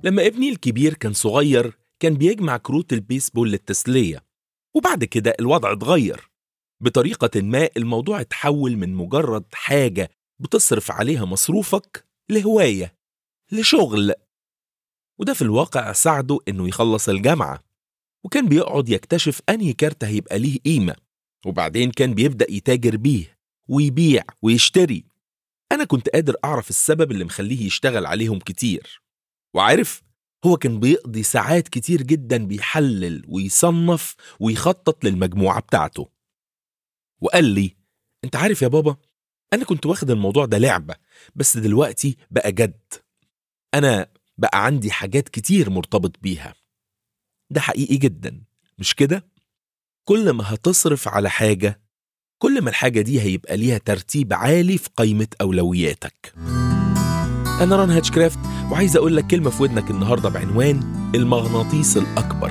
لما ابني الكبير كان صغير كان بيجمع كروت البيسبول للتسلية وبعد كده الوضع اتغير بطريقة ما الموضوع اتحول من مجرد حاجة بتصرف عليها مصروفك لهواية لشغل وده في الواقع ساعده انه يخلص الجامعة وكان بيقعد يكتشف انهي كارت هيبقى ليه قيمة وبعدين كان بيبدأ يتاجر بيه ويبيع ويشتري أنا كنت قادر أعرف السبب اللي مخليه يشتغل عليهم كتير وعارف هو كان بيقضي ساعات كتير جدا بيحلل ويصنف ويخطط للمجموعة بتاعته وقال لي انت عارف يا بابا انا كنت واخد الموضوع ده لعبة بس دلوقتي بقى جد انا بقى عندي حاجات كتير مرتبط بيها ده حقيقي جدا مش كده كل ما هتصرف على حاجة كل ما الحاجة دي هيبقى ليها ترتيب عالي في قائمة أولوياتك أنا ران هاتشكرافت وعايز أقول لك كلمة في ودنك النهاردة بعنوان المغناطيس الأكبر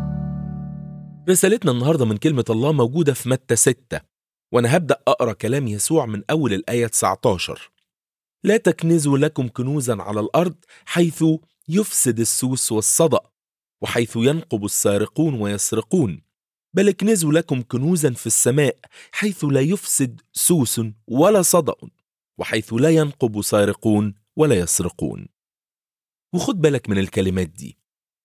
رسالتنا النهاردة من كلمة الله موجودة في متى 6 وأنا هبدأ أقرأ كلام يسوع من أول الآية 19 لا تكنزوا لكم كنوزا على الأرض حيث يفسد السوس والصدأ وحيث ينقب السارقون ويسرقون بل اكنزوا لكم كنوزا في السماء حيث لا يفسد سوس ولا صدأ وحيث لا ينقب سارقون ولا يسرقون وخد بالك من الكلمات دي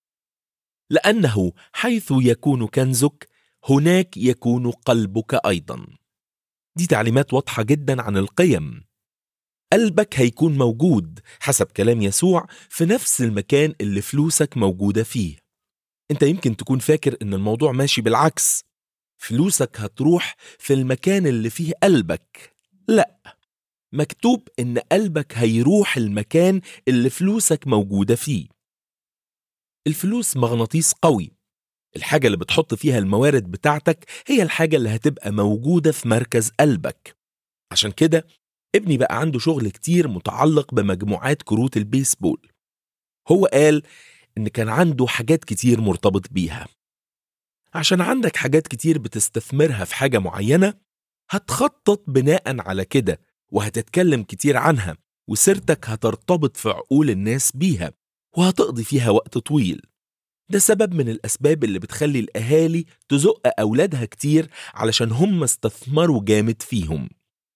لأنه حيث يكون كنزك هناك يكون قلبك أيضا دي تعليمات واضحة جدا عن القيم قلبك هيكون موجود حسب كلام يسوع في نفس المكان اللي فلوسك موجودة فيه انت يمكن تكون فاكر ان الموضوع ماشي بالعكس فلوسك هتروح في المكان اللي فيه قلبك لا مكتوب ان قلبك هيروح المكان اللي فلوسك موجودة فيه الفلوس مغناطيس قوي الحاجة اللي بتحط فيها الموارد بتاعتك هي الحاجة اللي هتبقى موجودة في مركز قلبك عشان كده ابني بقى عنده شغل كتير متعلق بمجموعات كروت البيسبول هو قال إن كان عنده حاجات كتير مرتبط بيها عشان عندك حاجات كتير بتستثمرها في حاجة معينة هتخطط بناء على كده وهتتكلم كتير عنها وسيرتك هترتبط في عقول الناس بيها وهتقضي فيها وقت طويل ده سبب من الأسباب اللي بتخلي الأهالي تزق أولادها كتير علشان هم استثمروا جامد فيهم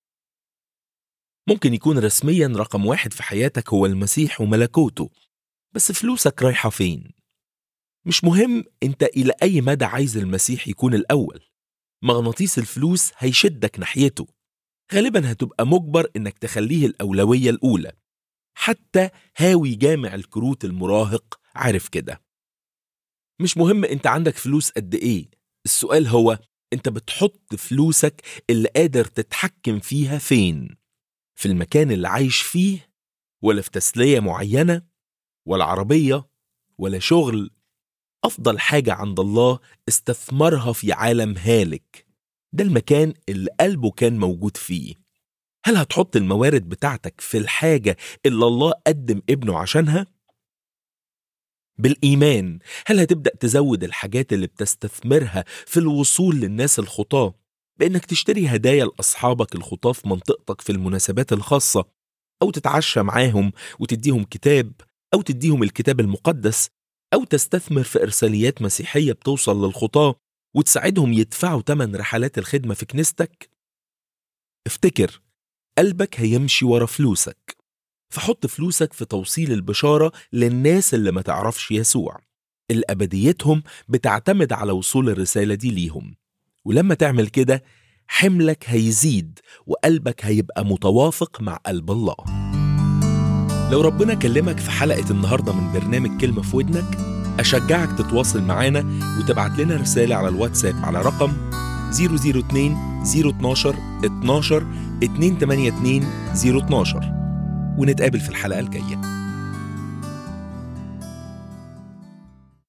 ممكن يكون رسميا رقم واحد في حياتك هو المسيح وملكوته بس فلوسك رايحة فين؟ مش مهم انت إلى أي مدى عايز المسيح يكون الأول مغناطيس الفلوس هيشدك ناحيته غالبا هتبقى مجبر انك تخليه الأولوية الأولى حتى هاوي جامع الكروت المراهق عارف كده مش مهم انت عندك فلوس قد ايه السؤال هو انت بتحط فلوسك اللي قادر تتحكم فيها فين في المكان اللي عايش فيه ولا في تسلية معينة ولا عربية ولا شغل أفضل حاجة عند الله استثمرها في عالم هالك ده المكان اللي قلبه كان موجود فيه هل هتحط الموارد بتاعتك في الحاجة اللي الله قدم ابنه عشانها؟ بالإيمان هل هتبدأ تزود الحاجات اللي بتستثمرها في الوصول للناس الخطاة بإنك تشتري هدايا لأصحابك الخطاة في منطقتك في المناسبات الخاصة أو تتعشى معاهم وتديهم كتاب أو تديهم الكتاب المقدس أو تستثمر في إرساليات مسيحية بتوصل للخطاة وتساعدهم يدفعوا تمن رحلات الخدمة في كنيستك افتكر قلبك هيمشي ورا فلوسك فحط فلوسك في توصيل البشارة للناس اللي ما تعرفش يسوع اللي أبديتهم بتعتمد على وصول الرسالة دي ليهم ولما تعمل كده حملك هيزيد وقلبك هيبقى متوافق مع قلب الله لو ربنا كلمك في حلقة النهاردة من برنامج كلمة في ودنك أشجعك تتواصل معانا وتبعت لنا رسالة على الواتساب على رقم 002 012 12 282 012 ونتقابل في الحلقة الجاية